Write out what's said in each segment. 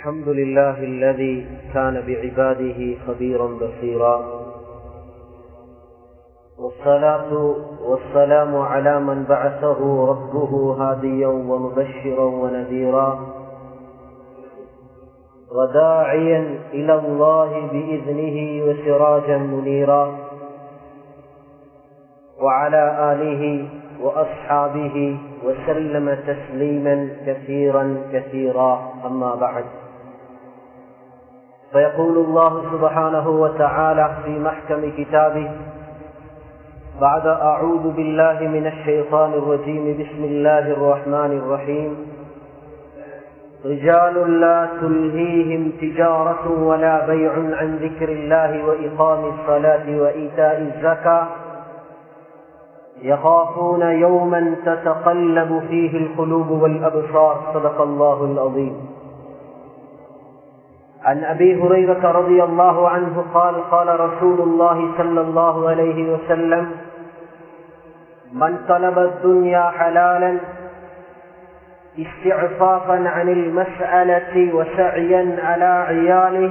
الحمد لله الذي كان بعباده خبيرا بصيرا والصلاة والسلام على من بعثه ربه هاديا ومبشرا ونذيرا وداعيا إلى الله بإذنه وسراجا منيرا وعلى آله وأصحابه وسلم تسليما كثيرا كثيرا أما بعد فيقول الله سبحانه وتعالى في محكم كتابه بعد أعوذ بالله من الشيطان الرجيم بسم الله الرحمن الرحيم رجال لا تلهيهم تجارة ولا بيع عن ذكر الله وإقام الصلاة وإيتاء الزكاة يخافون يوما تتقلب فيه القلوب والأبصار صدق الله العظيم عن أبي هريرة رضي الله عنه قال قال رسول الله صلى الله عليه وسلم من طلب الدنيا حلالا استعفافا عن المسألة وسعيا على عياله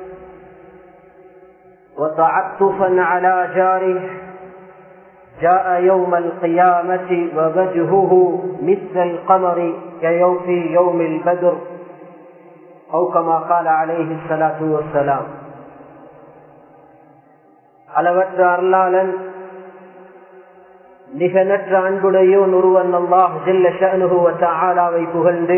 وتعطفا على جاره جاء يوم القيامة ووجهه مثل القمر كيوم في يوم البدر أو كما قال عليه الصلاة والسلام அளவற்ற அருளாளன் நிகனற்ற அன்புடையோன் ஒருவன் அல்லாஹ் ஜெல்ல ஷனுகுவத்தாலாவை புகழ்ந்து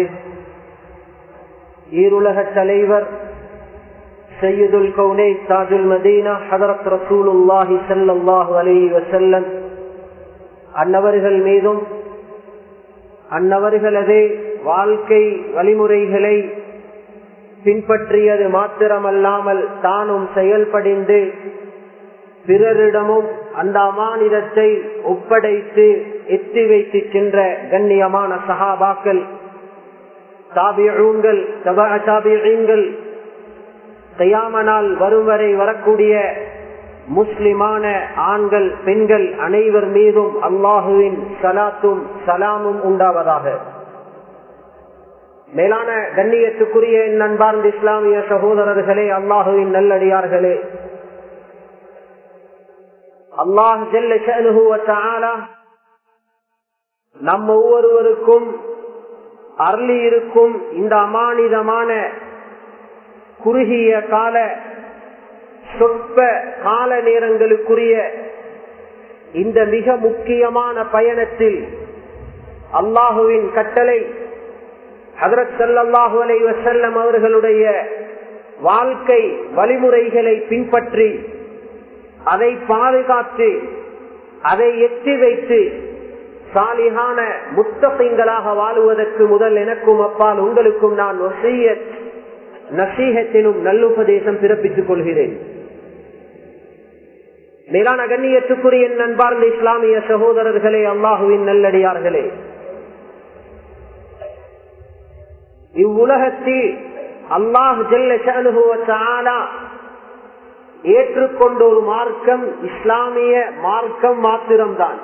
ஈருலக தலைவர் சையதுல் கவுனே தாஜுல் மதீனா ஹதரத் ரசூலுல்லாஹி சல்லாஹு அலி வசல்லம் அன்னவர்கள் மீதும் அன்னவர்களது வாழ்க்கை வழிமுறைகளை பின்பற்றியது மாத்திரமல்லாமல் தானும் செயல்படிந்து பிறரிடமும் அந்த அமானிதத்தை ஒப்படைத்து எத்தி வைத்து சென்ற கண்ணியமான சகாபாக்கள் தாபியூங்கள் தாபியங்கள் கையாமனால் வரும் வரை வரக்கூடிய முஸ்லிமான ஆண்கள் பெண்கள் அனைவர் மீதும் அல்லாஹுவின் சலாத்தும் சலாமும் உண்டாவதாக மேலான கண்ணியத்துக்குரிய நண்பார்ந்த இஸ்லாமிய சகோதரர்களே அல்லாஹுவின் நல்லடியார்களே அல்லாஹ் ஜெல்ல நம் ஒவ்வொருவருக்கும் அருளி இருக்கும் இந்த அமானிதமான குறுகிய கால சொற்ப கால நேரங்களுக்குரிய இந்த மிக முக்கியமான பயணத்தில் அல்லாஹுவின் கட்டளை ஹதரத் சல்லாஹூ அலை வசல்லம் அவர்களுடைய வாழ்க்கை வழிமுறைகளை பின்பற்றி அதை பாதுகாத்து அதை எட்டி வைத்து சாலிகான முத்தகைங்களாக வாழுவதற்கு முதல் எனக்கும் அப்பால் உங்களுக்கும் நான் நசீகத்தினும் நல்லுபதேசம் பிறப்பித்துக் கொள்கிறேன் மேலான கண்ணியத்துக்குரிய நண்பார்ந்த இஸ்லாமிய சகோதரர்களே அல்லாஹுவின் நல்லடியார்களே இவ்வுலகத்தில் அல்லாஹ் ஜெல்ல ஏற்றுக்கொண்ட ஒரு மார்க்கம் இஸ்லாமிய மார்க்கம் மாத்திரம்தான்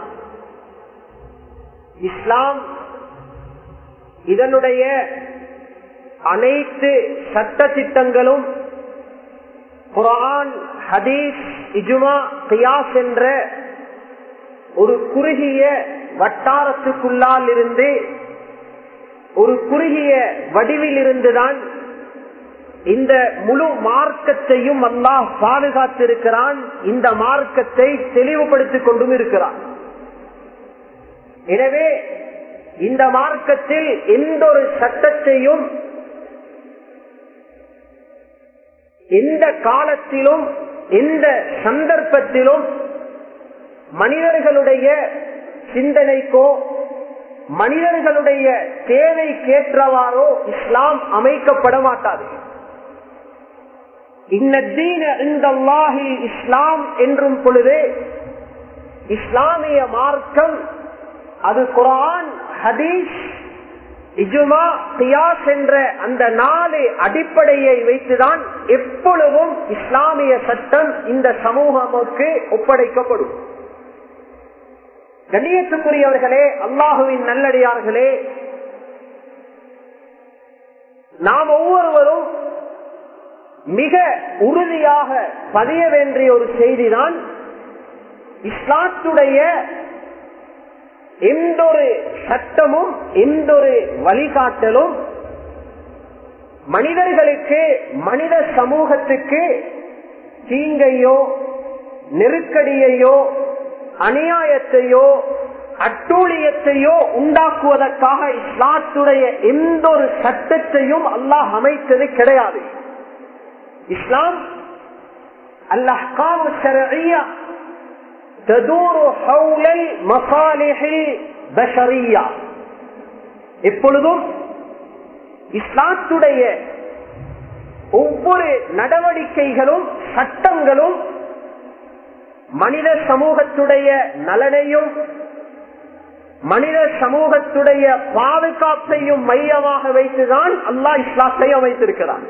இஸ்லாம் இதனுடைய அனைத்து சட்ட திட்டங்களும் குரான் ஹதீஸ் இஜுமா கியாஸ் என்ற ஒரு குறுகிய வட்டாரத்துக்குள்ளால் இருந்து ஒரு குறுகிய வடிவில் இருந்துதான் இந்த முழு மார்க்கத்தையும் அல்லாஹ் பாதுகாத்திருக்கிறான் இந்த மார்க்கத்தை தெளிவுபடுத்திக் கொண்டும் இருக்கிறான் எனவே இந்த மார்க்கத்தில் எந்த ஒரு சட்டத்தையும் எந்த காலத்திலும் எந்த சந்தர்ப்பத்திலும் மனிதர்களுடைய சிந்தனைக்கோ மனிதர்களுடைய தேவைக்கேற்றவாறோ இஸ்லாம் அமைக்கப்பட மாட்டாது இஸ்லாம் என்றும் பொழுது இஸ்லாமிய மார்க்கம் அது குரான் ஹதீஸ் இஜுமா கியாஸ் என்ற அந்த நாலு அடிப்படையை வைத்துதான் எப்பொழுதும் இஸ்லாமிய சட்டம் இந்த சமூகமுக்கு ஒப்படைக்கப்படும் கண்ணியத்துக்குரியவர்களே அல்லாஹுவின் நல்லடியார்களே நாம் ஒவ்வொருவரும் மிக உறுதியாக பதிய வேண்டிய ஒரு செய்திதான் இஸ்லாத்துடைய எந்தொரு சட்டமும் எந்தொரு வழிகாட்டலும் மனிதர்களுக்கு மனித சமூகத்துக்கு தீங்கையோ நெருக்கடியையோ அநியாயத்தையோ அட்டூழியத்தையோ உண்டாக்குவதற்காக இஸ்லாத்துடைய எந்த ஒரு சட்டத்தையும் அல்லாஹ் அமைத்தது கிடையாது இஸ்லாம் அல்லாஹ் تدور حول المصالح البشرية எப்பொழுதும் இஸ்லாத்துடைய ஒவ்வொரு நடவடிக்கைகளும் சட்டங்களும் மனித சமூகத்துடைய நலனையும் மனித சமூகத்துடைய பாதுகாப்பையும் மையமாக வைத்துதான் அல்லாஹ் இஸ்லாத்தை அமைத்திருக்கிறான்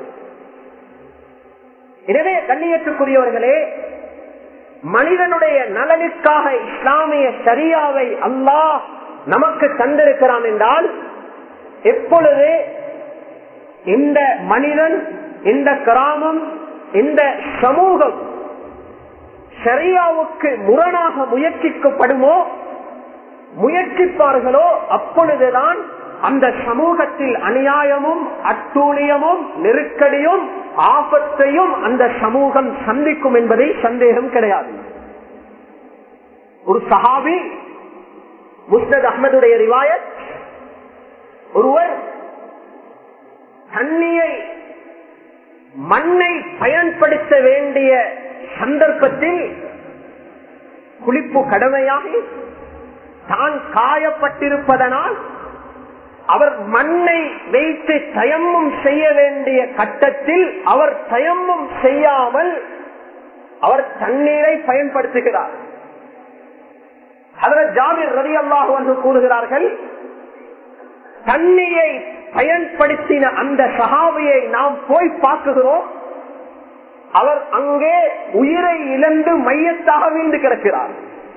எனவே கண்ணியத்துக்குரியவர்களே மனிதனுடைய நலனுக்காக இஸ்லாமிய சரியாவை அல்லாஹ் நமக்கு தந்திருக்கிறான் என்றால் எப்பொழுது இந்த மனிதன் இந்த கிராமம் இந்த சமூகம் சரியாவுக்கு முரணாக முயற்சிக்கப்படுமோ முயற்சிப்பார்களோ அப்பொழுதுதான் அந்த சமூகத்தில் அநியாயமும் அட்டூழியமும் நெருக்கடியும் ஆபத்தையும் அந்த சமூகம் சந்திக்கும் என்பதை சந்தேகம் கிடையாது ஒரு சஹாபி முஸ்னத் அஹமதுடைய ரிவாயத் ஒருவர் தண்ணியை மண்ணை பயன்படுத்த வேண்டிய சந்தர்ப்பத்தில் குளிப்பு கடமையாகி தான் காயப்பட்டிருப்பதனால் அவர் மண்ணை வைத்து தயம்மம் செய்ய வேண்டிய கட்டத்தில் அவர் தயம்மம் செய்யாமல் அவர் தண்ணீரை பயன்படுத்துகிறார் அதில் ஜாமிர் ரவி அல்லாஹ் என்று கூறுகிறார்கள் தண்ணியை பயன்படுத்தின அந்த சகாவியை நாம் போய் பார்க்குகிறோம் அவர் அங்கே உயிரை இழந்து மையத்தாக வீழ்ந்து கிடக்கிறார்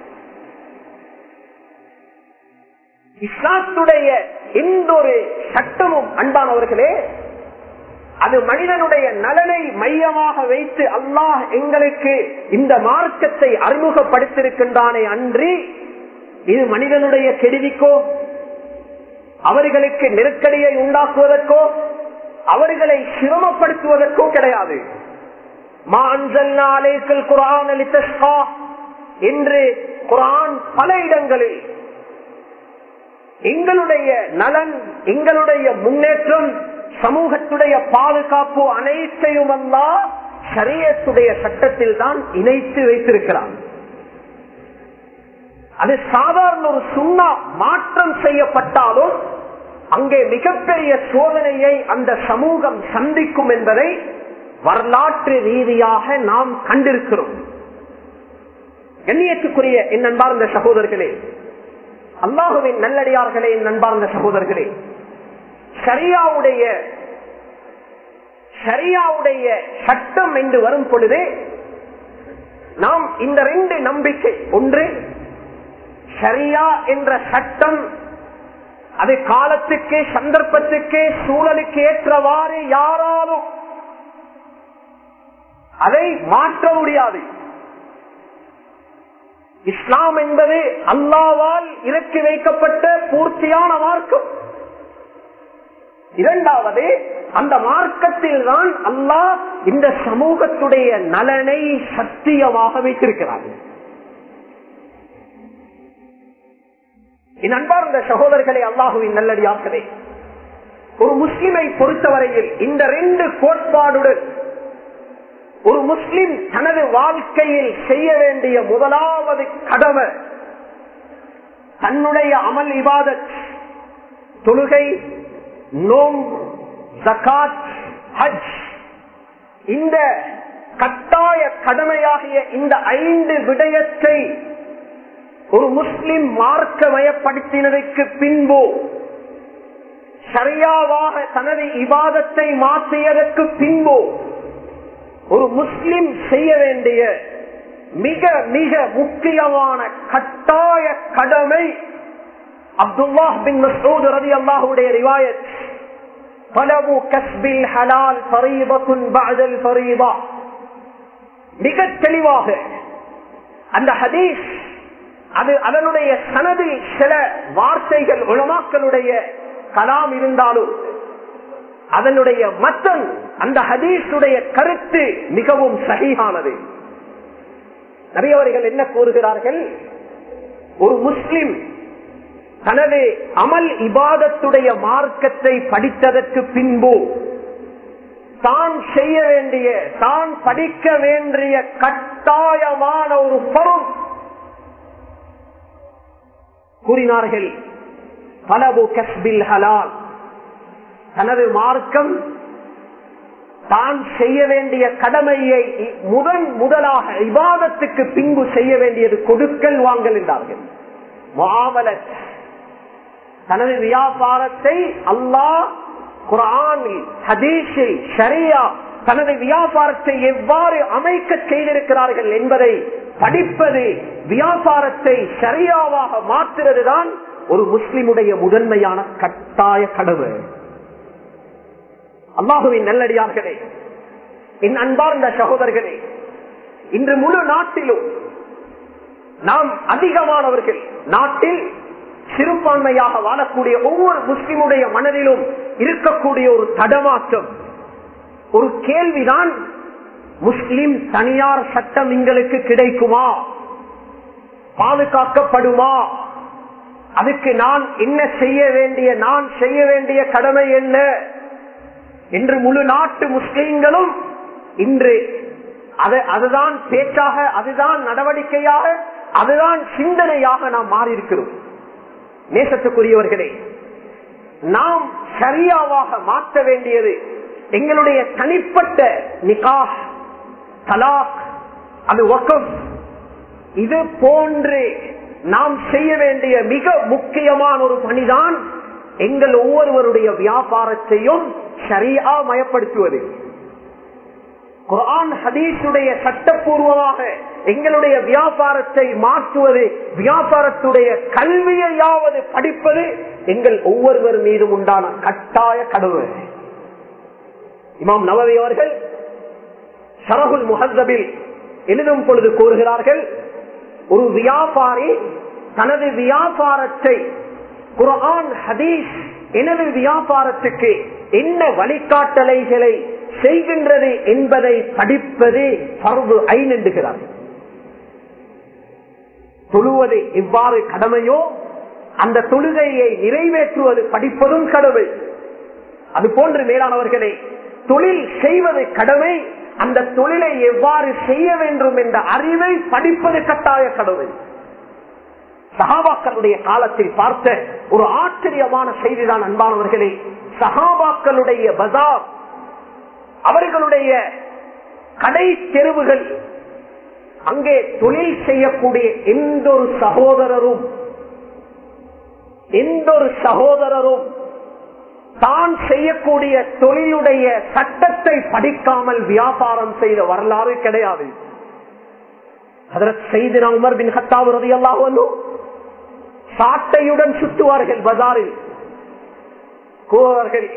இஸ்லாத்துடைய எந்த ஒரு சட்டமும் அன்பானவர்களே அது மனிதனுடைய நலனை மையமாக வைத்து அல்லாஹ் எங்களுக்கு இந்த மார்க்கத்தை அறிமுகப்படுத்திருக்கின்றானே அன்றி இது மனிதனுடைய கெடுதிக்கோ அவர்களுக்கு நெருக்கடியை உண்டாக்குவதற்கோ அவர்களை சிரமப்படுத்துவதற்கோ கிடையாது குரான் என்று குரான் பல இடங்களில் எங்களுடைய நலன் எங்களுடைய முன்னேற்றம் சமூகத்துடைய பாதுகாப்பு அனைத்தையும் அல்லா சரியத்துடைய சட்டத்தில் தான் இணைத்து வைத்திருக்கிறார் அது சாதாரண ஒரு சுண்ணா மாற்றம் செய்யப்பட்டாலும் அங்கே மிகப்பெரிய சோதனையை அந்த சமூகம் சந்திக்கும் என்பதை வரலாற்று ரீதியாக நாம் கண்டிருக்கிறோம் கண்ணியத்துக்குரிய என் அன்பார்ந்த சகோதரர்களே அல்லாஹுவின் நல்லடியார்களே என் அன்பார்ந்த சகோதரர்களே சரியாவுடைய சரியாவுடைய சட்டம் என்று வரும் பொழுது நாம் இந்த ரெண்டு நம்பிக்கை ஒன்று சரியா என்ற சட்டம் அது காலத்துக்கு சந்தர்ப்பத்துக்கு சூழலுக்கு ஏற்றவாறு யாராலும் அதை மாற்ற முடியாது இஸ்லாம் என்பது அல்லாவால் இறக்கி வைக்கப்பட்ட பூர்த்தியான மார்க்கம் இரண்டாவது அந்த மார்க்கத்தில் தான் அல்லாஹ் இந்த சமூகத்துடைய நலனை சத்தியமாக வைத்திருக்கிறார் என் அன்பார்ந்த சகோதரர்களே அல்லாஹுவின் நல்லடியார்களே ஒரு முஸ்லிமை பொறுத்தவரையில் இந்த ரெண்டு கோட்பாடுடன் ஒரு முஸ்லிம் தனது வாழ்க்கையில் செய்ய வேண்டிய முதலாவது கடமை தன்னுடைய அமல் இபாதத் தொழுகை நோம் ஜகாத் ஹஜ் இந்த கட்டாய கடமையாகிய இந்த ஐந்து விடயத்தை ஒரு முஸ்லிம் மார்க்கமயப்படுத்தினதற்கு பின்பு சரியாவாக தனது இபாதத்தை மாற்றியதற்கு பின்பு ஒரு முஸ்லிம் செய்ய வேண்டிய மிக மிக முக்கியமான கட்டாய கடமை அப்துல்லாஹ் பின் மசூத் ரதி அல்லாஹுடைய ரிவாயத் பலவு கஸ்பில் ஹலால் பரீபத்துன் பாதல் பரீபா மிக தெளிவாக அந்த ஹதீஸ் அது அதனுடைய சனதில் சில வார்த்தைகள் உலமாக்களுடைய கலாம் இருந்தாலும் அதனுடைய மத்தன் அந்த ஹதீஸுடைய கருத்து மிகவும் சகிகானது நிறையவர்கள் என்ன கூறுகிறார்கள் ஒரு முஸ்லிம் தனது அமல் இபாதத்துடைய மார்க்கத்தை படித்ததற்கு பின்பு தான் செய்ய வேண்டிய தான் படிக்க வேண்டிய கட்டாயமான ஒரு பொருள் கூறினார்கள் பலபு கஸ்பில் ஹலால் தனது மார்க்கம் தான் செய்ய வேண்டிய கடமையை முதன் முதலாக விவாதத்துக்கு பின்பு செய்ய வேண்டியது கொடுக்கல் வாங்கல் என்றார்கள் மாவலத் தனது வியாபாரத்தை அல்லாஹ் குரானில் ஹதீஷில் ஷரியா தனது வியாபாரத்தை எவ்வாறு அமைக்க செய்திருக்கிறார்கள் என்பதை படிப்பது வியாபாரத்தை சரியாவாக மாற்றுறதுதான் ஒரு முஸ்லிமுடைய முதன்மையான கட்டாய கடமை அல்லாஹுவின் நல்லடியார்களே என் அன்பார்ந்த சகோதரர்களே இன்று முழு நாட்டிலும் நாம் அதிகமானவர்கள் நாட்டில் சிறுபான்மையாக வாழக்கூடிய ஒவ்வொரு முஸ்லிமுடைய மனதிலும் இருக்கக்கூடிய ஒரு தடமாற்றம் ஒரு கேள்விதான் முஸ்லிம் தனியார் சட்டம் எங்களுக்கு கிடைக்குமா பாதுகாக்கப்படுமா அதுக்கு நான் என்ன செய்ய வேண்டிய நான் செய்ய வேண்டிய கடமை என்ன என்று முழு நாட்டு முஸ்லிம்களும் இன்று அதுதான் பேச்சாக அதுதான் நடவடிக்கையாக அதுதான் சிந்தனையாக நாம் மாறியிருக்கிறோம் நேசத்துக்குரியவர்களே நாம் சரியாவாக மாற்ற வேண்டியது எங்களுடைய தனிப்பட்ட நிகாஹ் தலாக் அது ஒக்கம் இது போன்று நாம் செய்ய வேண்டிய மிக முக்கியமான ஒரு பணிதான் எங்கள் ஒவ்வொருவருடைய வியாபாரத்தையும் சரியா மயப்படுத்துவது குரான் ஹதீஸுடைய சட்டப்பூர்வமாக எங்களுடைய வியாபாரத்தை மாற்றுவது வியாபாரத்துடைய கல்வியையாவது படிப்பது எங்கள் ஒவ்வொருவர் மீதும் உண்டான கட்டாய கடமை இமாம் நவவி அவர்கள் ஷரகுல் முஹத்தபில் எழுதும் பொழுது கூறுகிறார்கள் ஒரு வியாபாரி தனது வியாபாரத்தை குரான் ஹதீஸ் எனது வியாபாரத்துக்கு என்ன வழிகாட்டலைகளை செய்கின்றது என்பதை படிப்பது பருவு ஐநெண்டுகிறார் தொழுவது எவ்வாறு கடமையோ அந்த தொழுகையை நிறைவேற்றுவது படிப்பதும் கடமை அது போன்று மேலானவர்களே தொழில் செய்வது கடமை அந்த தொழிலை எவ்வாறு செய்ய வேண்டும் என்ற அறிவை படிப்பது கட்டாய கடமை சகாபாக்களுடைய காலத்தில் பார்த்த ஒரு ஆச்சரியமான செய்திதான் அன்பானவர்களே சகாபாக்களுடைய பஜார் அவர்களுடைய கடை தெருவுகள் அங்கே தொழில் செய்யக்கூடிய எந்த ஒரு சகோதரரும் எந்த ஒரு சகோதரரும் தான் செய்யக்கூடிய தொழிலுடைய சட்டத்தை படிக்காமல் வியாபாரம் செய்த வரலாறு கிடையாது செய்து உமர் பின் ஹத்தாவு ரதி அல்லாஹ் சாட்டையுடன் சுற்றுவார்கள் பஜாரில் கூறுவார்கள்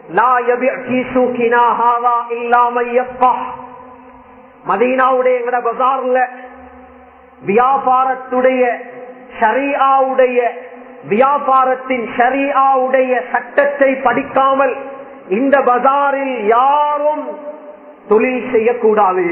மதீனாவுடைய எங்கட பஜார்ல வியாபாரத்துடைய ஷரியாவுடைய வியாபாரத்தின் ஷரியாவுடைய சட்டத்தை படிக்காமல் இந்த பஜாரில் யாரும் தொழில் செய்யக்கூடாது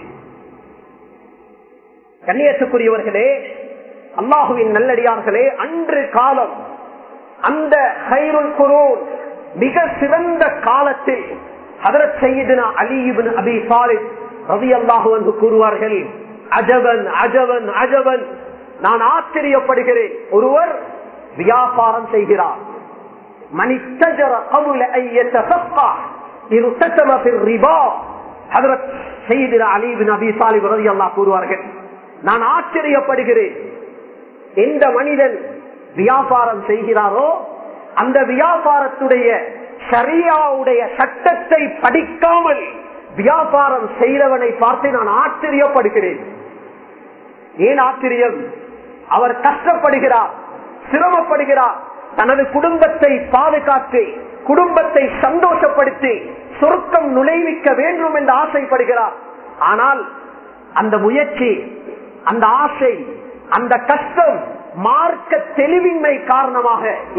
கண்ணியத்துக்குரியவர்களே அல்லாஹுவின் நல்லடியார்களே அன்று காலம் அந்த ஹைருல் குரோன் மிக சிறந்த காலத்தில் ஹதரத் செய்தினா அலிபின் அபி சாலித் ரவி அல்லாஹு என்று கூறுவார்கள் அஜவன் அஜவன் அஜவன் நான் ஆச்சரியப்படுகிறேன் ஒருவர் வியாபாரம் செய்கிறார் மனிதஜர கமுல ஐயத்தா இது சட்டம ரிபா ஹதரத் செய்தினா அலிபின் அபி சாலிப் ரவி அல்லாஹ் கூறுவார்கள் நான் ஆச்சரியப்படுகிறேன் எந்த மனிதன் வியாபாரம் செய்கிறாரோ அந்த வியாபாரத்துடைய சரியாவுடைய சட்டத்தை படிக்காமல் வியாபாரம் செய்தவனை பார்த்து நான் ஆச்சரியப்படுகிறேன் ஏன் ஆச்சரியம் அவர் கஷ்டப்படுகிறார் சிரமப்படுகிறார் தனது குடும்பத்தை பாதுகாத்து குடும்பத்தை சந்தோஷப்படுத்தி சொர்க்கம் நுழைவிக்க வேண்டும் என்று ஆசைப்படுகிறார் ஆனால் அந்த முயற்சி அந்த ஆசை அந்த கஷ்டம் மார்க்க தெளிவின்மை காரணமாக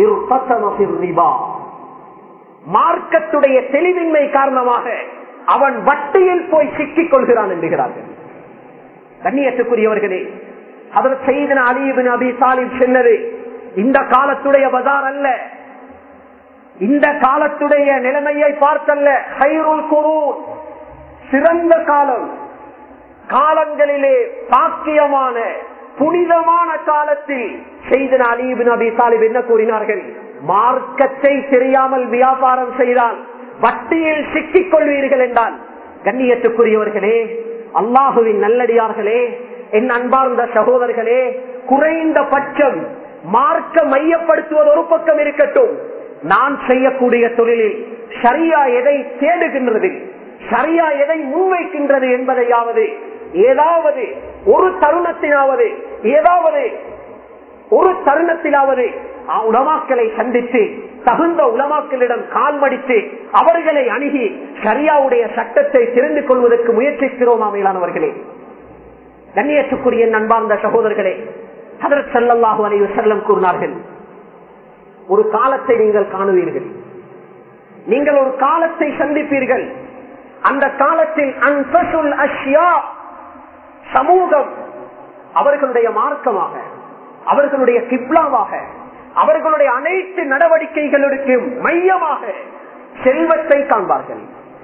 ரிபா மார்க்கத்துடைய தெளிவின்மை காரணமாக அவன் வட்டியில் போய் சிக்கிக் கொள்கிறான் என்கிறார்கள் கண்ணியத்துக்குரியவர்களே அவர் செய்தன அலிபின் அபி சாலிப் சொன்னது இந்த காலத்துடைய பஜார் அல்ல இந்த காலத்துடைய நிலைமையை பார்த்தல்ல ஹைருல் குரு சிறந்த காலம் காலங்களிலே பாக்கியமான புனிதமான காலத்தில் செய்தன அலீபின் அபி சாலிப் என்ன கூறினார்கள் மார்க்கத்தை தெரியாமல் வியாபாரம் செய்தால் வட்டியில் சிக்கிக் கொள்வீர்கள் என்றால் கண்ணியத்துக்குரியவர்களே அல்லாஹுவின் நல்லடியார்களே என் அன்பார்ந்த சகோதரர்களே குறைந்த பட்சம் மார்க்க மையப்படுத்துவது ஒரு பக்கம் இருக்கட்டும் நான் செய்யக்கூடிய தொழிலில் சரியா எதை தேடுகின்றது சரியா எதை முன்வைக்கின்றது என்பதையாவது ஏதாவது ஒரு தருணத்தினாவது ஏதாவது ஒரு தருணத்திலாவது உலமாக்களை சந்தித்து தகுந்த உலமாக்களிடம் கால் மடித்து அவர்களை அணுகி சரியாவுடைய சட்டத்தை தெரிந்து கொள்வதற்கு முயற்சிக்கிறோம் மேலானவர்களே கண்ணியத்துக்குரிய நண்பார்ந்த சகோதரர்களே அதற்கு செல்லல்லாஹு அலைவு செல்லம் கூறினார்கள் ஒரு காலத்தை நீங்கள் காணுவீர்கள் நீங்கள் ஒரு காலத்தை சந்திப்பீர்கள் அந்த காலத்தில் அன்பசுல் அஷ்யா சமூகம் அவர்களுடைய மார்க்கமாக அவர்களுடைய கிப்லாவாக அவர்களுடைய அனைத்து நடவடிக்கைகளுக்கும் மையமாக செல்வத்தை காண்பார்கள்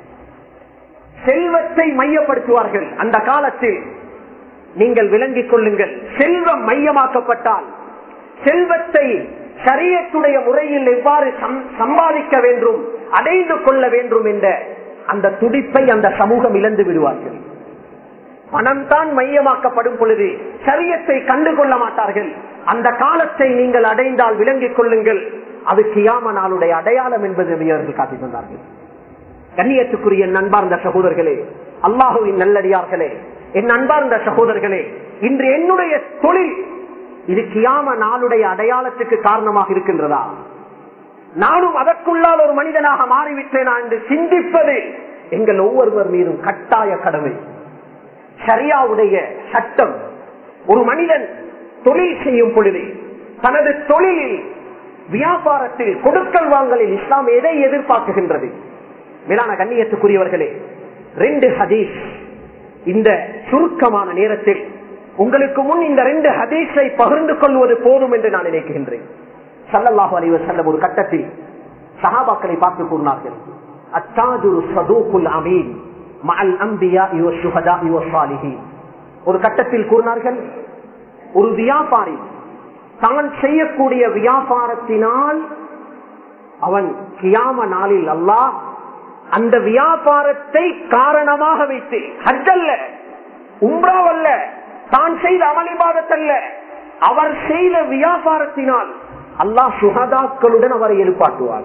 செல்வத்தை மையப்படுத்துவார்கள் அந்த காலத்தில் நீங்கள் விளங்கிக் கொள்ளுங்கள் செல்வம் மையமாக்கப்பட்டால் செல்வத்தை சரியத்துடைய முறையில் எவ்வாறு சம்பாதிக்க வேண்டும் அடைந்து கொள்ள வேண்டும் என்ற அந்த துடிப்பை அந்த சமூகம் இழந்து விடுவார்கள் பணம் தான் மையமாக்கப்படும் பொழுது சரியத்தை கண்டுகொள்ள மாட்டார்கள் அந்த காலத்தை நீங்கள் அடைந்தால் விளங்கிக் கொள்ளுங்கள் அது கியாம நாளுடைய அடையாளம் என்பது அவர்கள் காட்டிக் கொண்டார்கள் கண்ணியத்துக்குரிய நண்பார்ந்த சகோதரர்களே அல்லாஹுவின் நல்லடியார்களே என் அன்பார்ந்த சகோதரர்களே இன்று என்னுடைய தொழில் இது கியாம நாளுடைய அடையாளத்துக்கு காரணமாக இருக்கின்றதா நானும் அதற்குள்ளால் ஒரு மனிதனாக மாறிவிட்டேனா என்று சிந்திப்பது எங்கள் ஒவ்வொருவர் மீதும் கட்டாய கடமை சரியாவுடைய சட்டம் ஒரு மனிதன் தொழில் செய்யும் பொழுது தனது தொழிலில் வியாபாரத்தில் கொடுக்கல் வாங்கலில் இஸ்லாம் எதை எதிர்பார்க்குகின்றது மேலான கண்ணியத்துக்குரியவர்களே ரெண்டு ஹதீஸ் இந்த சுருக்கமான நேரத்தில் உங்களுக்கு முன் இந்த ரெண்டு ஹதீஸை பகிர்ந்து கொள்வது போதும் என்று நான் நினைக்கின்றேன் சல்லல்லாஹு அலைவர் செல்லம் ஒரு கட்டத்தில் சஹாபாக்களை பார்த்து கூறினார்கள் அத்தாஜுரு சதூக்குல் அமீன் மஅல் அம்பியா இவ சுஹதா இவ சாலிஹீன் ஒரு கட்டத்தில் கூறினார்கள் ஒரு வியாபாரி தான் செய்யக்கூடிய வியாபாரத்தினால் அவன் கியாம நாளில் அல்லாஹ் அந்த வியாபாரத்தை காரணமாக வைத்து ஹஜ்ஜல்ல உம்ராவல்ல தான் செய்த அமளிபாதத்தல்ல அவர் செய்த வியாபாரத்தினால் அல்லாஹ் சுகதாக்களுடன் அவரை எழுப்பாட்டுவார்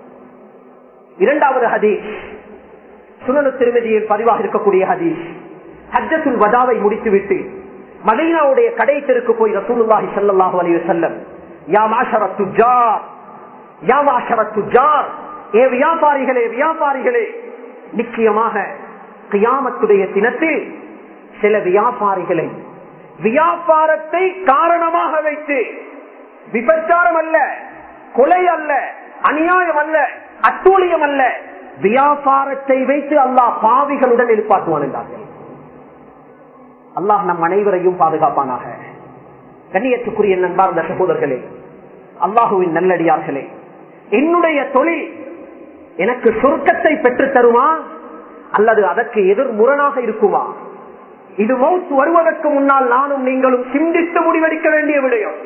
இரண்டாவது ஹதீஸ் சுனனு திருமதியில் பதிவாக இருக்கக்கூடிய ஹதீஸ் ஹஜ்ஜத்துல் வதாவை முடித்துவிட்டு மதீனாவுடைய கடை தெருக்கு போய் ரசூலுல்லாஹி ஸல்லல்லாஹு அலைஹி வஸல்லம் யா மாஷர துஜார் யா மாஷர துஜார் ஏ வியாபாரிகளே வியாபாரிகளே நிச்சயமாக கியாமத்துடைய தினத்தில் சில வியாபாரிகளை வியாபாரத்தை காரணமாக வைத்து விபச்சாரம் அல்ல கொலை அல்ல அநியாயம் அல்ல அட்டூழியம் அல்ல வியாபாரத்தை வைத்து அல்லாஹ் பாவிகளுடன் எழுப்பாட்டுவான் என்றார்கள் அல்லாஹ் நம் அனைவரையும் பாதுகாப்பானாக கண்ணியத்துக்குரிய நண்பார்ந்த சகோதரர்களே அல்லாஹுவின் நல்லடியார்களே என்னுடைய தொழில் எனக்கு சொர்க்கத்தை பெற்று தருமா அல்லது அதற்கு எதிர் முரணாக இருக்குமா இது மவுத் வருவதற்கு முன்னால் நானும் நீங்களும் சிந்தித்து முடிவெடுக்க வேண்டிய விடயம்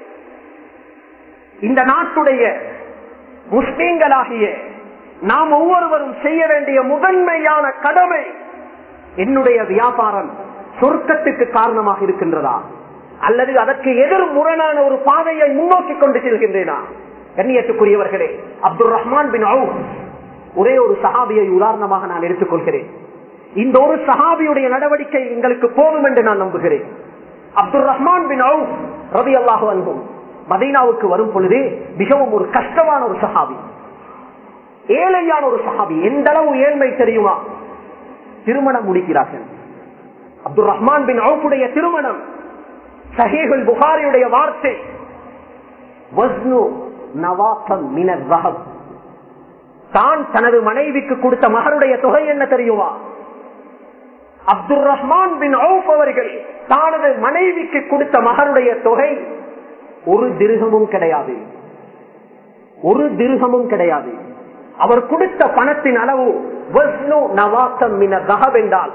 இந்த நாட்டுடைய முஸ்லீம்களாகிய நாம் ஒவ்வொருவரும் செய்ய வேண்டிய முதன்மையான கடமை என்னுடைய வியாபாரம் சொர்க்கத்துக்கு காரணமாக இருக்கின்றதா அல்லது அதற்கு எதிர் முரணான ஒரு பாதையை முன்னோக்கி கொண்டு செல்கின்றேனா கண்ணியத்துக்குரியவர்களே அப்துல் ரஹ்மான் பின் அவுப் ஒரே ஒரு சஹாபியை உதாரணமாக நான் எடுத்துக்கொள்கிறேன் இந்த ஒரு சஹாபியுடைய நடவடிக்கை எங்களுக்கு போதும் என்று நான் நம்புகிறேன் அப்துல் ரஹ்மான் பின் அவுப் ரவி அல்லாஹு அன்பும் மதீனாவுக்கு வரும் பொழுது மிகவும் ஒரு கஷ்டமான ஒரு சஹாபி ஏழையான ஒரு சஹாபி எந்த அளவு ஏழ்மை தெரியுமா திருமணம் முடிக்கிறார்கள் அப்துல் ரஹ்மான் பின் அவுப்புடைய திருமணம் சஹீகுல் புகாரியுடைய வார்த்தை வஸ்னு நவாசம் மினர் ரஹப் தான் தனது மனைவிக்கு கொடுத்த மகனுடைய தொகை என்ன தெரியுமா அப்துல் ரஹ்மான் பின் அவுப் அவர்கள் தனது மனைவிக்கு கொடுத்த மகனுடைய தொகை ஒரு திருகமும் கிடையாது ஒரு திருகமும் கிடையாது அவர் கொடுத்த பணத்தின் அளவு வஸ்னு நவாசம் மின ரஹப் என்றால்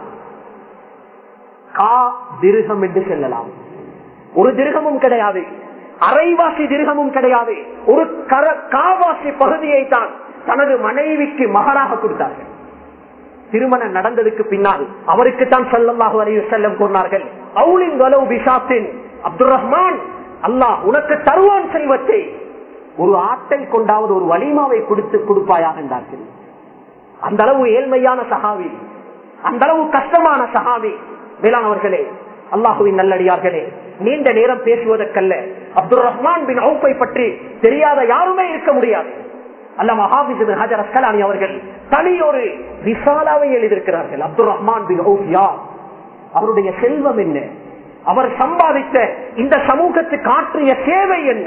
கா திருகம் என்று சொல்லலாம் ஒரு திருகமும் கிடையாது அரைவாசி திருகமும் கிடையாது ஒரு கர காவாசி பகுதியை தான் தனது மனைவிக்கு மகனாக கொடுத்தார்கள் திருமணம் நடந்ததுக்கு பின்னால் அவருக்கு தான் செல்லமாக வரைய செல்லம் கூறினார்கள் அவுலின் வலவு பிசாத்தின் அப்துல் ரஹ்மான் அல்லாஹ் உனக்கு தருவான் செல்வத்தை ஒரு ஆட்டை கொண்டாவது ஒரு வலிமாவை கொடுத்து கொடுப்பாயாக என்றார்கள் அந்த அளவு ஏழ்மையான சகாவி அந்த அளவு கஷ்டமான சகாவி வேளாணவர்களே அல்லாஹுவின் நல்லடியார்களே நீண்ட நேரம் பேசுவதற்கல்ல அப்துல் ரஹ்மான் பின் அவுப்பை பற்றி தெரியாத யாருமே இருக்க முடியாது அல்லமா ஹாபிஸ் ஹஜர் அஸ்கலானி அவர்கள் தனி ஒரு விசாலாவை எழுதியிருக்கிறார்கள் அப்துல் ரஹ்மான் பின் அவுப் யார் அவருடைய செல்வம் என்ன அவர் சம்பாதித்த இந்த சமூகத்துக்கு ஆற்றிய சேவை என்ன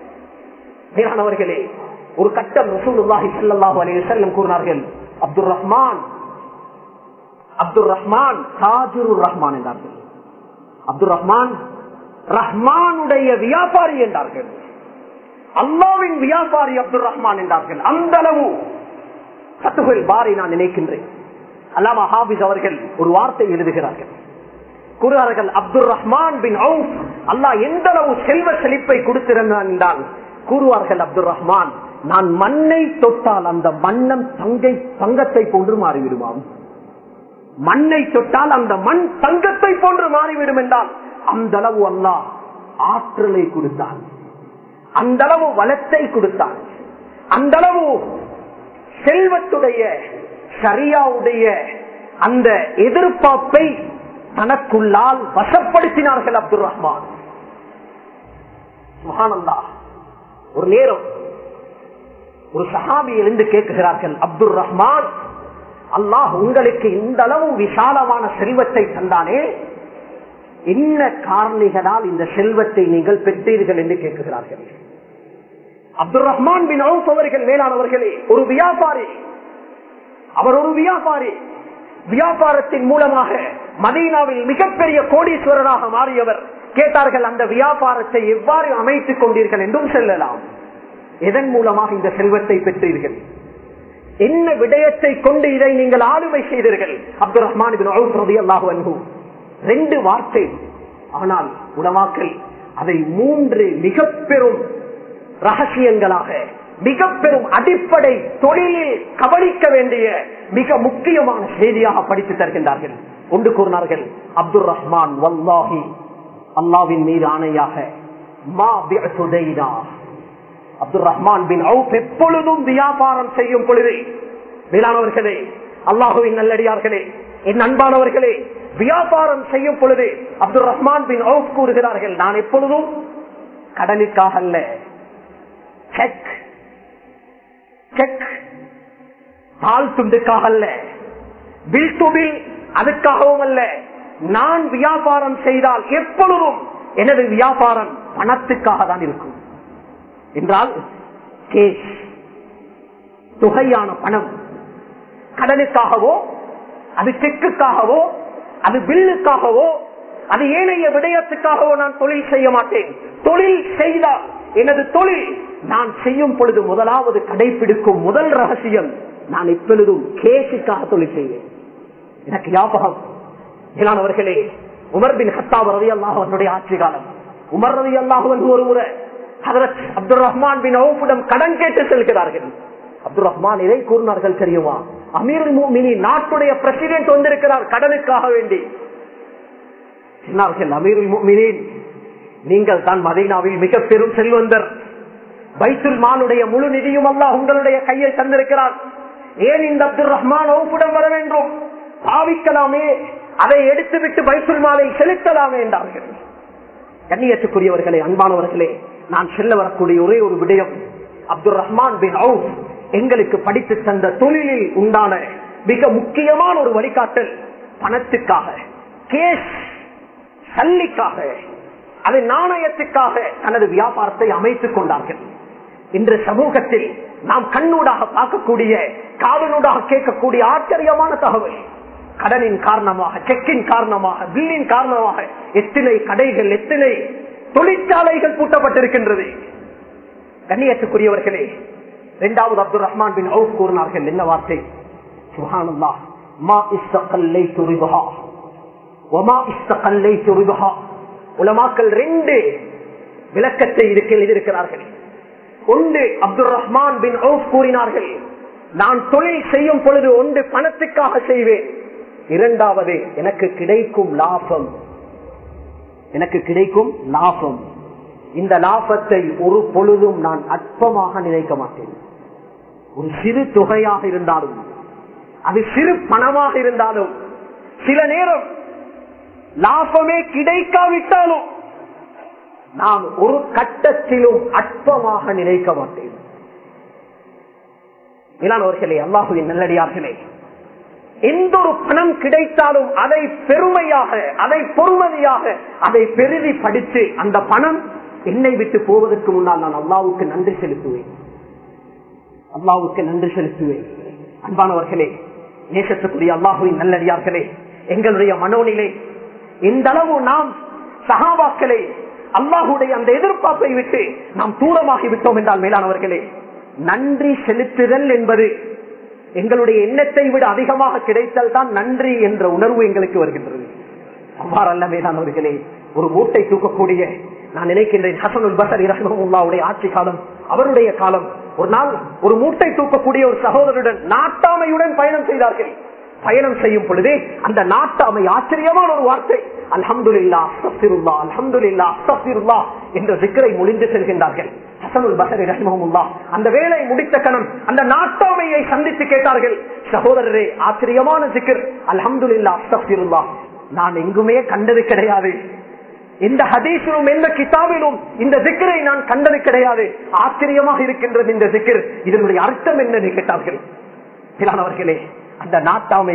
மேலானவர்களே ஒரு கட்டம் ரசூலுல்லாஹி ஸல்லல்லாஹு அலைஹி வஸல்லம் கூறினார்கள் அப்துல் ரஹ்மான் அப்துல் ரஹ்மான் தாஜுருர் ரஹ்மான் என்றார்கள் அப்துல் ரஹ்மான் ரஹ்மானுடைய வியாபாரி என்றார்கள் அல்லாவின் வியாபாரி அப்துல் ரஹ்மான் என்றார்கள் அந்த அளவு சத்துகள் பாரி நான் நினைக்கின்றேன் அல்லாமா ஹாபிஸ் அவர்கள் ஒரு வார்த்தை எழுதுகிறார்கள் கூறுகிறார்கள் அப்துல் ரஹ்மான் பின் அவுப் அல்லாஹ் எந்த அளவு செல்வ செழிப்பை கொடுத்திருந்தான் என்றால் கூறுவார்கள் அப்துல் ரஹ்மான் நான் மண்ணை தொட்டால் அந்த மண்ணம் தங்கை தங்கத்தை போன்று மாறிவிடுவான் மண்ணை தொட்டால் அந்த மண் தங்கத்தை போன்று மாறிவிடும் என்றால் அந்த அளவு அல்லாஹ் ஆற்றலை கொடுத்தான் அந்த அளவு வளத்தை கொடுத்தான் அந்த அளவு செல்வத்துடைய சரியாவுடைய அந்த எதிர்பார்ப்பை தனக்குள்ளால் வசப்படுத்தினார்கள் அப்துல் ரஹ்மான் சுஹானந்தா ஒரு நேரம் ஒரு சஹாபி எழுந்து கேட்குகிறார்கள் அப்துல் ரஹ்மான் அல்லாஹ் உங்களுக்கு இந்த அளவு விசாலமான செல்வத்தை தந்தானே என்ன காரணிகளால் இந்த செல்வத்தை நீங்கள் பெற்றீர்கள் என்று கேட்குகிறார்கள் அப்துல் ரஹ்மான் பின் அவுப் அவர்கள் மேலானவர்களே ஒரு வியாபாரி அவர் ஒரு வியாபாரி வியாபாரத்தின் மூலமாக மதீனாவில் மிகப்பெரிய கோடீஸ்வரராக மாறியவர் கேட்டார்கள் அந்த வியாபாரத்தை எவ்வாறு அமைத்துக் கொண்டீர்கள் என்றும் செல்லலாம் எதன் மூலமாக இந்த செல்வத்தை பெற்றீர்கள் என்ன விடயத்தை கொண்டு இதை நீங்கள் ஆளுமை செய்தீர்கள் அப்துல் ரஹ்மான் அல்லாஹு அன்பு ரெண்டு வார்த்தை ஆனால் உடமாக்கல் அதை மூன்று மிக பெரும் ரகசியங்களாக மிக பெரும் அடிப்படை தொழிலில் கவனிக்க வேண்டிய மிக முக்கியமான செய்தியாக படித்து தருகின்றார்கள் ஒன்று கூறினார்கள் அப்துல் ரஹ்மான் வல்லாஹி அல்லாவின் மீது ஆணையாக மா பிஅசுதைனா அப்துல் ரஹ்மான் பின் அவுப் எப்பொழுதும் வியாபாரம் செய்யும் பொழுது மேலானவர்களே அல்லாஹுவின் நல்லடியார்களே என் அன்பானவர்களே வியாபாரம் செய்யும் பொழுது அப்துல் ரஹ்மான் பின் அவுப் கூறுகிறார்கள் நான் எப்பொழுதும் கடனுக்காக அல்ல செக் செக் பால் துண்டுக்காக அல்ல பில் டு பில் அதுக்காகவும் அல்ல நான் வியாபாரம் செய்தால் எப்பொழுதும் எனது வியாபாரம் பணத்துக்காக தான் இருக்கும் என்றால் கேஷ் தொகையான பணம் கடனுக்காகவோ அது செக்குக்காகவோ அது பில்லுக்காகவோ அது ஏனைய விடயத்துக்காகவோ நான் தொழில் செய்ய மாட்டேன் தொழில் செய்தால் எனது தொழில் நான் செய்யும் பொழுது முதலாவது கடைபிடிக்கும் முதல் ரகசியம் நான் எப்பொழுதும் கேஷுக்காக தொழில் செய்வேன் எனக்கு ஞாபகம் மேலானவர்களே உமர் பின் ஹத்தாப் ரவி அல்லாஹனுடைய ஆட்சி காலம் உமர் ரவி அல்லாஹுவன் ஒரு முறை ஹதரத் அப்துல் ரஹ்மான் பின் அவுப்பிடம் கடன் கேட்டு செல்கிறார்கள் அப்துல் ரஹ்மான் இதை கூறினார்கள் தெரியுமா அமீர் மினி நாட்டுடைய பிரசிடென்ட் வந்திருக்கிறார் கடனுக்காக வேண்டி சொன்னார்கள் அமீர் மினின் நீங்கள் தான் மதீனாவில் மிக பெரும் செல்வந்தர் பைத்துல் மாலுடைய முழு நிதியும் அல்ல உங்களுடைய கையில் தந்திருக்கிறார் ஏன் இந்த அப்துல் ரஹ்மான் ஒப்புடன் வர வேண்டும் பாவிக்கலாமே அதை எடுத்துவிட்டு பைத்துல் மாலை செலுத்தலாமே என்றார்கள் கண்ணியத்துக்குரியவர்களே அன்பானவர்களே நான் செல்ல வரக்கூடிய ஒரே ஒரு விடயம் அப்துல் ரஹ்மான் பின் அவுப் எங்களுக்கு படித்து தந்த தொழிலில் உண்டான மிக முக்கியமான ஒரு வழிகாட்டல் பணத்துக்காக கேஸ் சல்லிக்காக அது நாணயத்துக்காக தனது வியாபாரத்தை அமைத்துக் கொண்டார்கள் இன்று சமூகத்தில் நாம் கண்ணூடாக பார்க்கக்கூடிய காவலூடாக கேட்கக்கூடிய ஆச்சரியமான தகவல் கடனின் காரணமாக செக்கின் காரணமாக பில்லின் காரணமாக எத்தனை கடைகள் எத்தனை தொழிற்சாலைகள் பூட்டப்பட்டிருக்கின்றது கண்ணியத்துக்குரியவர்களே இரண்டாவது அப்துல் ரஹ்மான் பின் அவுப் கூறினார்கள் என்ன வார்த்தை சுஹானல்லா மா இஸ்தகல்லை துரிபஹா ஒமா இஸ்தகல்லை துரிபஹா உலமாக்கள் ரெண்டு விளக்கத்தை இதுக்கு எழுதியிருக்கிறார்கள் ஒன்று அப்துல் ரஹ்மான் பின் அவுப் கூறினார்கள் நான் தொழில் செய்யும் பொழுது ஒன்று பணத்துக்காக செய்வேன் இரண்டாவது எனக்கு கிடைக்கும் லாபம் எனக்கு கிடைக்கும் லாபம் இந்த லாபத்தை ஒரு பொழுதும் நான் அற்பமாக நினைக்க மாட்டேன் ஒரு சிறு தொகையாக இருந்தாலும் அது சிறு பணமாக இருந்தாலும் சில நேரம் லாபமே கிடைக்காவிட்டாலும் நான் ஒரு கட்டத்திலும் அற்பமாக நினைக்க மாட்டேன் இளானவர்களே அல்லாஹுவின் நல்லடியார்களே எந்த ஒரு பணம் கிடைத்தாலும் அதை பெருமையாக அதை பொறுமதியாக அதை பெருதி படித்து அந்த பணம் என்னை விட்டு போவதற்கு முன்னால் நான் அல்லாவுக்கு நன்றி செலுத்துவேன் அல்லாவுக்கு நன்றி செலுத்துவேன் அன்பானவர்களே நேசத்துக்குரிய அல்லாஹுவின் நல்லடியார்களே எங்களுடைய மனோநிலை எந்த அளவு நாம் சகாபாக்களை அல்லாஹுடைய அந்த எதிர்பார்ப்பை விட்டு நாம் தூரமாகி விட்டோம் என்றால் மேலானவர்களே நன்றி செலுத்துதல் என்பது எங்களுடைய எண்ணத்தை விட அதிகமாக கிடைத்தல் தான் நன்றி என்ற உணர்வு எங்களுக்கு வருகின்றது அவ்வாறல்ல மேலானவர்களே ஒரு மூட்டை தூக்கக்கூடிய நான் நினைக்கின்றேன் ஹசனுல் பசர் இரஹமுல்லாவுடைய ஆட்சி காலம் அவருடைய காலம் ஒரு நாள் ஒரு மூட்டை தூக்கக்கூடிய ஒரு சகோதரருடன் நாட்டாமையுடன் பயணம் செய்தார்கள் பயணம் செய்யும் பொழுதே அந்த நாட்டாமை ஆச்சரியமான ஒரு வார்த்தை அல்ஹம்துல்லா அஸ்தபிருல்லா அல்ஹம்துல்லா அஸ்தபிருல்லா என்ற சிக்கரை முடிந்து செல்கின்றார்கள் ஹசனுல் பசரி ரஹ்மஹமுல்லா அந்த வேலை முடித்த கணம் அந்த நாட்டாமையை சந்தித்து கேட்டார்கள் சகோதரரே ஆச்சரியமான சிக்கர் அல்ஹம்துல்லா அஸ்தபிருல்லா நான் எங்குமே கண்டது கிடையாது எந்த ஹதீஸிலும் எந்த கிதாபிலும் இந்த சிக்கரை நான் கண்டது கிடையாது ஆச்சரியமாக இருக்கின்றது இந்த சிக்கர் இதனுடைய அர்த்தம் என்னன்னு கேட்டார்கள் அவர்களே அந்த நாட்டாமை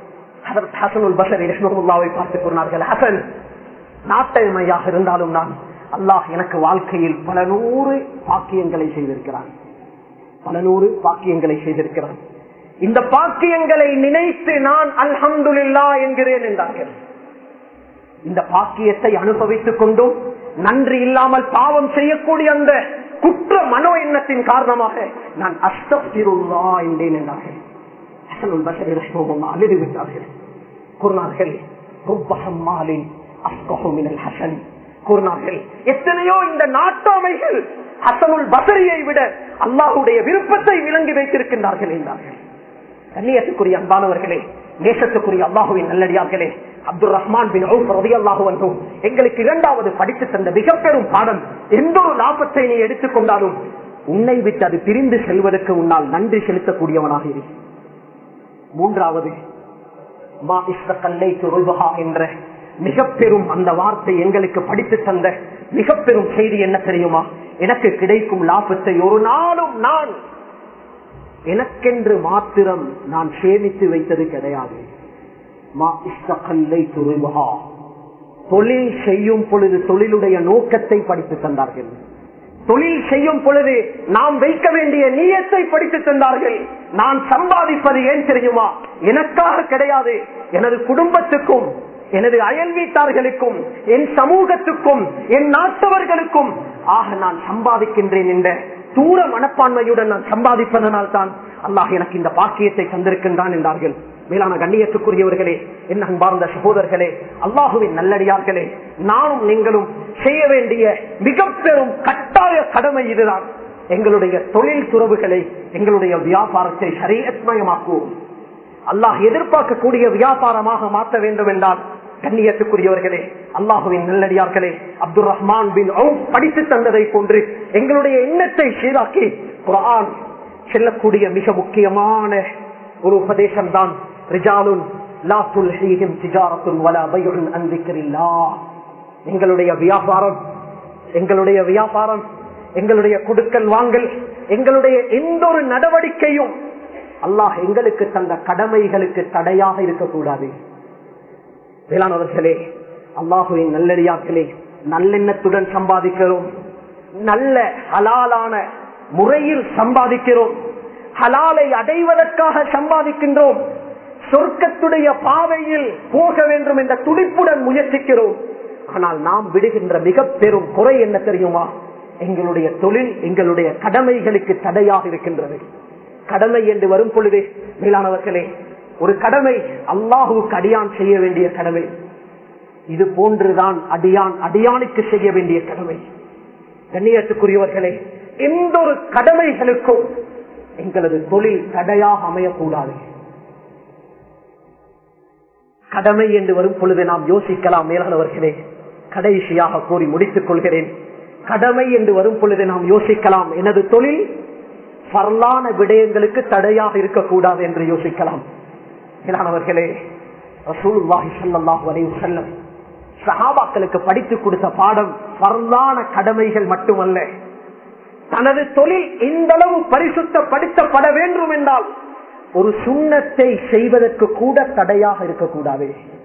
ஹசனுல் பசரி ரஹ்மஹுல்லாவை பார்த்து கூறினார்கள் ஹசன் நாட்டாமையாக இருந்தாலும் நான் அல்லாஹ் எனக்கு வாழ்க்கையில் பல நூறு பாக்கியங்களை செய்திருக்கிறான் பல நூறு பாக்கியங்களை செய்திருக்கிறான் இந்த பாக்கியங்களை நினைத்து நான் அல்ஹம்துல்லா என்கிறேன் என்றார்கள் இந்த பாக்கியத்தை அனுபவித்துக் கொண்டும் நன்றி இல்லாமல் பாவம் செய்யக்கூடிய அந்த குற்ற மனோ எண்ணத்தின் காரணமாக நான் அஸ்தபிருல்லா என்றேன் என்றார்கள் ஹசனுல் பஷரி ரஹ்மஹுல்லா அழுதுவிட்டார்கள் கூறினார்கள் ருப்பஹம்மாலின் அஸ்கஹு மினல் ஹசன் கூறினார்கள் எத்தனையோ இந்த நாட்டாமைகள் ஹசனுல் பசரியை விட அல்லாஹுடைய விருப்பத்தை விளங்கி வைத்திருக்கின்றார்கள் என்றார்கள் கண்ணியத்துக்குரிய அன்பானவர்களே நேசத்துக்குரிய அல்லாஹுவின் நல்லடியார்களே அப்துல் ரஹ்மான் பின் ரதி அல்லாஹு என்றும் எங்களுக்கு இரண்டாவது படித்து தந்த மிக பெரும் பாடம் எந்த ஒரு லாபத்தை நீ எடுத்துக்கொண்டாலும் உன்னை விட்டு அது பிரிந்து செல்வதற்கு உன்னால் நன்றி செலுத்தக்கூடியவனாக இரு மூன்றாவது மா இஸ்தக்கல்லை துருபகா என்ற மிக பெரும் அந்த வார்த்தை எங்களுக்கு படித்து தந்த மிக பெரும் செய்தி என்ன தெரியுமா எனக்கு கிடைக்கும் லாபத்தை ஒரு நாளும் நான் எனக்கென்று மாத்திரம் நான் சேமித்து வைத்தது கிடையாது மா இஸ்தக்கல்லை துருபகா தொழில் செய்யும் பொழுது தொழிலுடைய நோக்கத்தை படித்து தந்தார்கள் தொழில் செய்யும் பொழுது நாம் வைக்க வேண்டிய நீயத்தை படித்து தந்தார்கள் நான் சம்பாதிப்பது ஏன் தெரியுமா எனக்காக கிடையாது எனது குடும்பத்துக்கும் எனது அயல் வீட்டார்களுக்கும் என் சமூகத்துக்கும் என் நாட்டவர்களுக்கும் ஆக நான் சம்பாதிக்கின்றேன் என்ற தூர மனப்பான்மையுடன் நான் சம்பாதிப்பதனால் தான் அல்லாஹ் எனக்கு இந்த பாக்கியத்தை தந்திருக்கின்றான் என்றார்கள் மேலான கண்ணியத்துக்குரியவர்களே என்ன அன்பார்ந்த சகோதரர்களே அல்லாஹுவின் நல்லடியார்களே நானும் நீங்களும் செய்ய வேண்டிய மிக பெரும் கட்டாய கடமை இதுதான் எங்களுடைய தொழில் துறவுகளை எங்களுடைய வியாபாரத்தை சரியத்மயமாக்குவோம் அல்லாஹ் எதிர்பார்க்கக்கூடிய வியாபாரமாக மாற்ற வேண்டும் என்றால் கண்ணியத்துக்குரியவர்களே அல்லாஹுவின் நல்லடியார்களே அப்துல் ரஹ்மான் பின் படித்து தந்ததை போன்று எங்களுடைய எண்ணத்தை சீராக்கி குரான் செல்லக்கூடிய மிக முக்கியமான ஒரு உபதேசம் தான் ரிஜாலுன் எங்களுடைய வியாபாரம் எங்களுடைய வியாபாரம் எங்களுடைய குடுக்கல் வாங்கல் எங்களுடைய எந்த ஒரு நடவடிக்கையும் அல்லாஹ் எங்களுக்கு தந்த கடமைகளுக்கு தடையாக இருக்கக்கூடாது வேளாணவர்களே அல்லாஹுவின் நல்லடியாக்களே நல்லெண்ணத்துடன் சம்பாதிக்கிறோம் நல்ல ஹலாலான முறையில் சம்பாதிக்கிறோம் ஹலாலை அடைவதற்காக சம்பாதிக்கின்றோம் சொர்க்கத்துடைய பாதையில் போக வேண்டும் என்ற துடிப்புடன் முயற்சிக்கிறோம் ஆனால் நாம் விடுகின்ற மிக பெரும் குறை என்ன தெரியுமா எங்களுடைய தொழில் எங்களுடைய கடமைகளுக்கு தடையாக இருக்கின்றது கடமை என்று வரும் பொழுது மேலானவர்களே ஒரு கடமை அல்லாஹுக்கு அடியான் செய்ய வேண்டிய கடமை இது போன்றுதான் அடியான் அடியானுக்கு செய்ய வேண்டிய கடமை கண்ணியத்துக்குரியவர்களே எந்த ஒரு கடமைகளுக்கும் எங்களது தொழில் தடையாக அமையக்கூடாது கடமை என்று வரும் பொழுது நாம் யோசிக்கலாம் மேலானவர்களே கடைசியாக கூறி முடித்துக் கொள்கிறேன் கடமை என்று வரும் பொழுது நாம் யோசிக்கலாம் எனது தொழில் பரலான விடயங்களுக்கு தடையாக இருக்கக்கூடாது என்று யோசிக்கலாம் மேலானவர்களே ரசூலுல்லாஹி ஸல்லல்லாஹு அலைஹி வஸல்லம் சஹாபாக்களுக்கு படித்து கொடுத்த பாடம் பரலான கடமைகள் மட்டுமல்ல தனது தொழில் இந்த அளவு பரிசுத்தப்படுத்தப்பட வேண்டும் என்றால் ஒரு சுண்ணத்தை செய்வதற்கு கூட தடையாக இருக்கக்கூடாது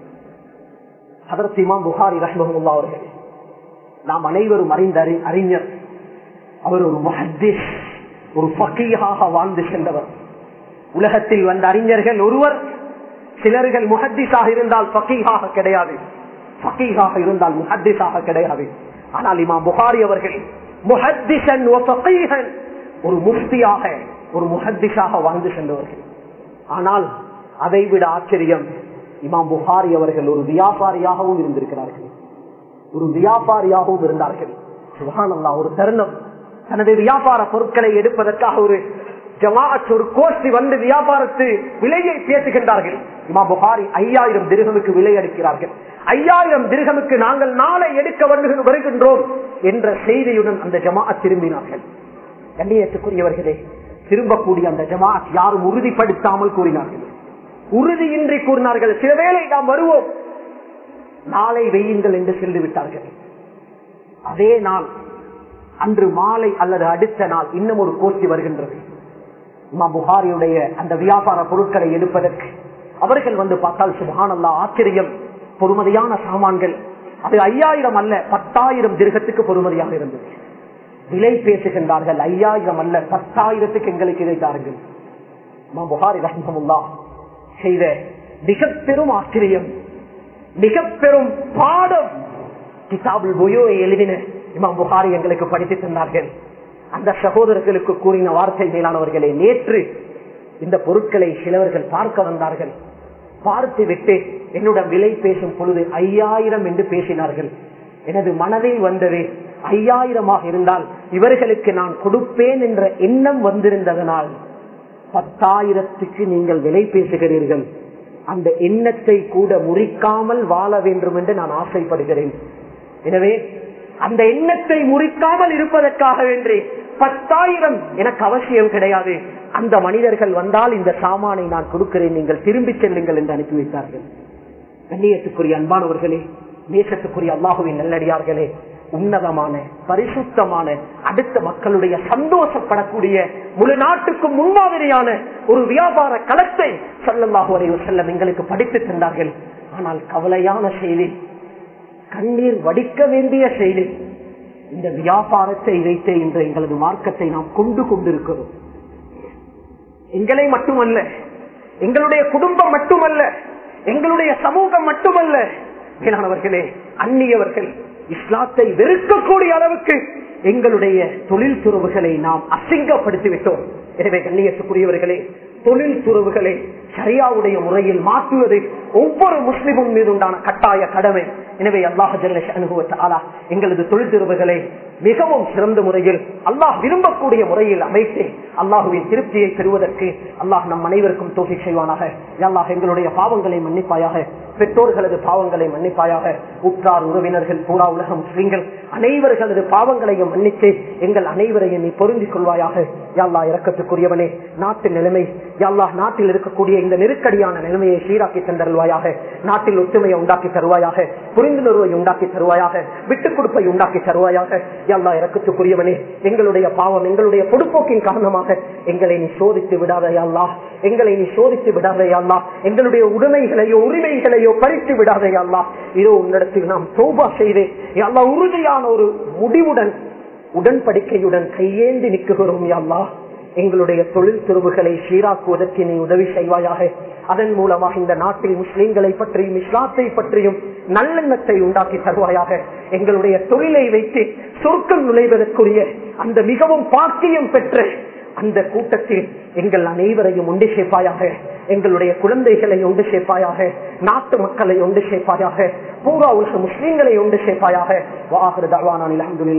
அதற்கு இமாம் புகாரி ரஹ்மஹுல்லா அவர்கள் நாம் அனைவரும் அறிந்த அறி- அறிஞர் அவர் ஒரு முஹத்திஸ் ஒரு பக்கீகாக வாழ்ந்து சென்றவர் உலகத்தில் வந்த அறிஞர்கள் ஒருவர் சிலர்கள் முஹத்திஸாக இருந்தால் பக்கீகாக கிடையாது பக்கீகாக இருந்தால் முஹத்திஸாக கிடையாது ஆனால் இமாம் புகாரி அவர்கள் முஹத்திசன் வ ஃபகீஹன், ஒரு முஃப்தியாக ஒரு முஹத்திஸாக வாழ்ந்து சென்றவர்கள் ஆனால் அதைவிட ஆச்சரியம் இமாம் புகாரி அவர்கள் ஒரு வியாபாரியாகவும் இருந்திருக்கிறார்கள் ஒரு வியாபாரியாகவும் இருந்தார்கள் சுகானல்லா ஒரு தருணம் தனது வியாபார பொருட்களை எடுப்பதற்காக ஒரு ஜமாஅத் ஒரு கோஷ்டி வந்து வியாபாரத்து விலையை பேசுகின்றார்கள் இமா புகாரி ஐயாயிரம் திருகமுக்கு விலை அளிக்கிறார்கள் ஐயாயிரம் திருகமுக்கு நாங்கள் நாளை எடுக்க வந்து வருகின்றோம் என்ற செய்தியுடன் அந்த ஜமாஅத் திரும்பினார்கள் கண்ணியத்துக்குரியவர்களே திரும்பக்கூடிய அந்த ஜமாஅத் யாரும் உறுதிப்படுத்தாமல் கூறினார்கள் உறுதியின்றி கூறினார்கள் சில வேளை நாம் வருவோம் நாளை வெய்யுங்கள் என்று சென்று விட்டார்கள் அதே நாள் அன்று மாலை அல்லது அடுத்த நாள் இன்னும் ஒரு கோஷ்டி வருகின்றது இமாம் புகாரியுடைய அந்த வியாபார பொருட்களை எடுப்பதற்கு அவர்கள் வந்து பார்த்தால் சுபானல்லா ஆச்சரியம் பொறுமதியான சாமான்கள் அது ஐயாயிரம் அல்ல பத்தாயிரம் திருகத்துக்கு பொறுமதியாக இருந்தது விலை பேசுகின்றார்கள் ஐயாயிரம் அல்ல பத்தாயிரத்துக்கு எங்களுக்கு இதை தாருங்கள் இமாம் புகாரி ரஹ்மமுல்லா செய்த மிக பெரும் ஆச்சரியம் மிக பெரும் பாடம் கிதாபுல் புயோவை எழுதின இமாம் புகாரி எங்களுக்கு படித்து தந்தார்கள் அந்த சகோதரர்களுக்கு கூறின வார்த்தை மேலானவர்களே நேற்று இந்த பொருட்களை சிலவர்கள் பார்க்க வந்தார்கள் பார்த்து விட்டு என்னுடன் விலை பேசும் பொழுது ஐயாயிரம் என்று பேசினார்கள் எனது மனதில் வந்தது ஐயாயிரமாக இருந்தால் இவர்களுக்கு நான் கொடுப்பேன் என்ற எண்ணம் வந்திருந்ததனால் பத்தாயிரத்துக்கு நீங்கள் விலை பேசுகிறீர்கள் அந்த எண்ணத்தை கூட முறிக்காமல் வாழ வேண்டும் என்று நான் ஆசைப்படுகிறேன் எனவே அந்த எண்ணத்தை முறிக்காமல் இருப்பதற்காக வேண்டி பத்தாயிரம் எனக்கு அவசியம் கிடையாது அந்த மனிதர்கள் வந்தால் இந்த சாமானை நான் கொடுக்கிறேன் நீங்கள் திரும்பி செல்லுங்கள் என்று அனுப்பி வைத்தார்கள் கண்ணியத்துக்குரிய அன்பானவர்களே நேசத்துக்குரிய அல்லாஹுவின் நல்லடியார்களே உன்னதமான பரிசுத்தமான அடுத்த மக்களுடைய சந்தோஷப்படக்கூடிய முழு நாட்டுக்கும் முன்மாதிரியான ஒரு வியாபார களத்தை சல்லல்லாஹு அலைஹி செல்லம் எங்களுக்கு படித்து தந்தார்கள் ஆனால் கவலையான செய்தி கண்ணீர் வடிக்க வேண்டிய செய்தி இந்த வியாபாரத்தை வைத்து இன்று எங்களது மார்க்கத்தை நாம் கொண்டு கொண்டிருக்கிறோம் எங்களை மட்டுமல்ல எங்களுடைய குடும்பம் மட்டுமல்ல எங்களுடைய சமூகம் மட்டுமல்ல மேலானவர்களே அந்நியவர்கள் இஸ்லாத்தை வெறுக்கக்கூடிய அளவுக்கு எங்களுடைய தொழில் துறவுகளை நாம் அசிங்கப்படுத்தி விட்டோம் எனவே கண்ணியத்துக்குரியவர்களே தொழில் துறவுகளை சரியாவுடைய முறையில் மாற்றுவது ஒவ்வொரு முஸ்லிமும் மீது உண்டான கட்டாய கடமை எனவே அல்லாஹ் அனுபவத்தாலா எங்களது தொழில் துறவுகளை மிகவும் சிறந்த முறையில் அல்லாஹ் விரும்பக்கூடிய முறையில் அமைத்து அல்லாஹுவின் திருப்தியை பெறுவதற்கு அல்லாஹ் நம் அனைவருக்கும் தோல்வி செய்வானாக அல்லாஹ் எங்களுடைய பாவங்களை மன்னிப்பாயாக பெற்றோர்களது பாவங்களை மன்னிப்பாயாக உற்றார் உறவினர்கள் பூரா உலக முஸ்லிம்கள் அனைவர்களது பாவங்களையும் மன்னித்து எங்கள் அனைவரையும் நீ பொருந்திக் கொள்வாயாக யாழ்லா இறக்கத்துக்குரியவனே நாட்டு நிலைமை யாழ்லா நாட்டில் இருக்கக்கூடிய இந்த நெருக்கடியான நிலைமையை சீராக்கி தந்தருவாயாக நாட்டில் ஒற்றுமையை உண்டாக்கி தருவாயாக புரிந்துணர்வை உண்டாக்கி தருவாயாக விட்டுக் கொடுப்பை உண்டாக்கி தருவாயாக யாழ்லா இறக்கத்துக்குரியவனே எங்களுடைய பாவம் எங்களுடைய பொடுப்போக்கின் காரணமாக எங்களை நீ சோதித்து விடாதையல்லா எங்களை நீ சோதித்து விடாதையல்லா எங்களுடைய உடைமைகளையோ உரிமைகளையோ பறித்து விடாதையல்லா இதோ உன்னிடத்தில் நாம் தோபா செய்து எல்லா உறுதியான ஒரு முடிவுடன் உடன்படிக்கையுடன் கையேந்தி நிற்குகிறோம் யாழ்லா எங்களுடைய தொழில் துறவுகளை சீராக்குவதற்கு நீ உதவி செய்வாயாக அதன் மூலமாக இந்த நாட்டில் முஸ்லிம்களை பற்றியும் இஸ்லாத்தை பற்றியும் நல்லெண்ணத்தை உண்டாக்கி தருவாயாக எங்களுடைய தொழிலை வைத்து சொர்க்கம் நுழைவதற்குரிய அந்த மிகவும் பாக்கியம் பெற்ற அந்த கூட்டத்தில் எங்கள் அனைவரையும் உண்டு சேர்ப்பாயாக எங்களுடைய குழந்தைகளை உண்டு சேர்ப்பாயாக நாட்டு மக்களை உண்டு சேர்ப்பாயாக பூரா உலக முஸ்லீம்களை உண்டு சேர்ப்பாயாக வாகர் தவானான் அலமதுல்லா